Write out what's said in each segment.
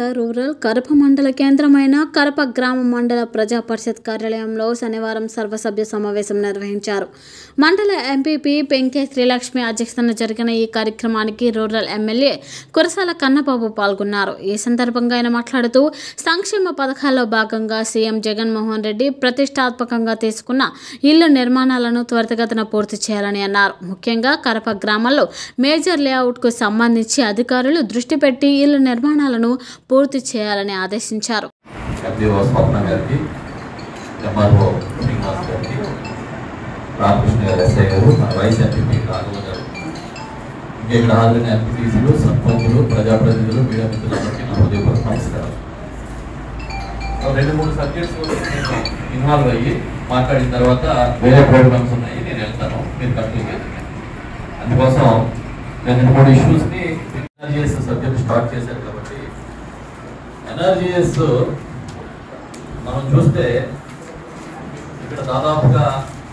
Rural Karapa మండల కేంద్రమైన కరప గ్రామ మండల ప్రజా పరిషత్ కార్యాలయంలో శనివారం సర్వసభ్య సమావేశం నిర్వహించారు మండల ఎంపీపీ పెంకే శ్రీలక్ష్మి అధ్యక్షతన జరిగిన ఈ కార్యక్రమానికి రూరల్ ఎమ్మెల్యే కురసాల కన్నబాబు పాల్గొన్నారు ఈ సందర్భంగా ఆయన మాట్లాడుతూ సంక్షేమ పథకాల్లో భాగంగా సీఎం జగన్మోహన్ రెడ్డి ప్రతిష్టాత్మకంగా తీసుకున్న ఇళ్ల నిర్మాణాలను త్వరితగతిన పూర్తి చేయాలని అన్నారు ముఖ్యంగా కరప గ్రామంలో మేజర్ లేఅవుట్కు సంబంధించి అధికారులు దృష్టి పెట్టి ఇళ్ల నిర్మాణాలను పూర్తి చేయాలని ఆదేశించారు ఎంపీఓ స్వప్న గారికి ఎంఆర్ఓ శ్రీనివాస్ గారికి రామకృష్ణ గారు ఎస్ఐ గారు మన వైస్ ఎంపీ రాఘవ గారు ఇంకా ఇక్కడ హాజరైన ఎంపీటీసీలు సర్పంచులు ప్రజాప్రతినిధులు మీడియా మిత్రులందరికీ నా హృదయపూర్వక నమస్కారం సో రెండు మూడు సబ్జెక్ట్స్ నేను ఇన్వాల్వ్ అయ్యి మాట్లాడిన తర్వాత వేరే ప్రోగ్రామ్స్ ఉన్నాయి నేను వెళ్తాను మీరు కంటిన్యూ చేయండి అందుకోసం నేను రెండు మూడు ఇష్యూస్ని ఎన్ఆర్జీఎస్ సబ్జెక్ట్ స్టార్ట్ చేశారు కాబట్టి ఎన్ఆర్జీఎస్ మనం చూస్తే ఇక్కడ దాదాపుగా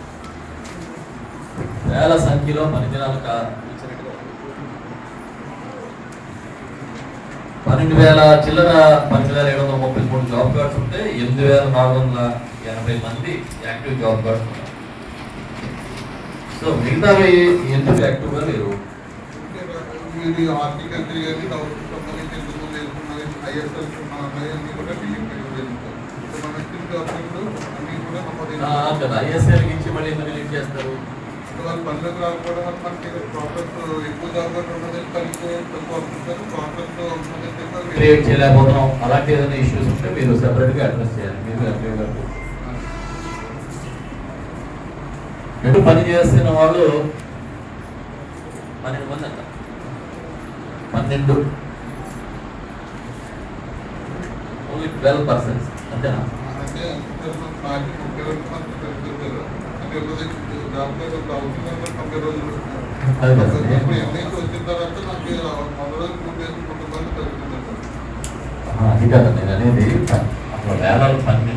వేల సంఖ్యలో పని దినాలు కా- పన్నెండు వేల చిల్లర పన్నెండు వేల ఏడు వందల ముప్పై మూడు జాబ్ కార్డ్స్ ఉంటే ఎనిమిది వేల నాలుగు వందల ఎనభై మంది యాక్టివ్ జాబ్ కార్డ్స్ ఉన్నారు సో మిగతావి ఎందుకు యాక్టివ్గా లేరు ఇది ఆర్టికల్ త్రీ అని డౌట్ సంబంధించి ఎందుకు లేకున్నది ఐఎస్ఎల్ ఉన్నాయి అన్ని కూడా డిలీట్ వెళ్తాయి మన స్కిల్ డాక్యుమెంట్లు అన్ని కూడా నమోదు ఆ, కదా ఐఎస్ఎల్ ఇచ్చి మళ్ళీ ఎందుకు రిలీజ్ చేస్తారు వాళ్ళు పనులకు రాకపోవడం వల్ల మనకి ప్రాసెస్ ఎక్కువ జాగ్రత్త ఉన్నది కలిసి తక్కువ వస్తుంటారు ప్రాసెస్ ఉన్నది క్రియేట్ చేయలేకపోతున్నాం అలాంటి ఏదైనా ఇష్యూస్ ఉంటే మీరు సెపరేట్ గా అడ్రస్ చేయాలి మీరు ఎంపీ గారు ఎటు పని చేస్తున్న వాళ్ళు పన్నెండు మంది అంట పన్నెండు ఓన్లీ ట్వెల్వ్ పర్సన్స్ అంతేనా అంటే నాకు ముప్పై రోజులు మనకు తెలుస్తుంది అంటే ఎవరి దాంట్లో ఒక అవసరం నెంబర్ తొంభై రోజులు అది కదా. ఇప్పుడు ఎన్నికలు వచ్చిన తర్వాత నాకు వంద రోజులు పూర్తి చేసుకుంటున్నాను తెలుస్తుంది ఆహా, అది కాదు నేను అనేది అసలు వేల పన్నెండు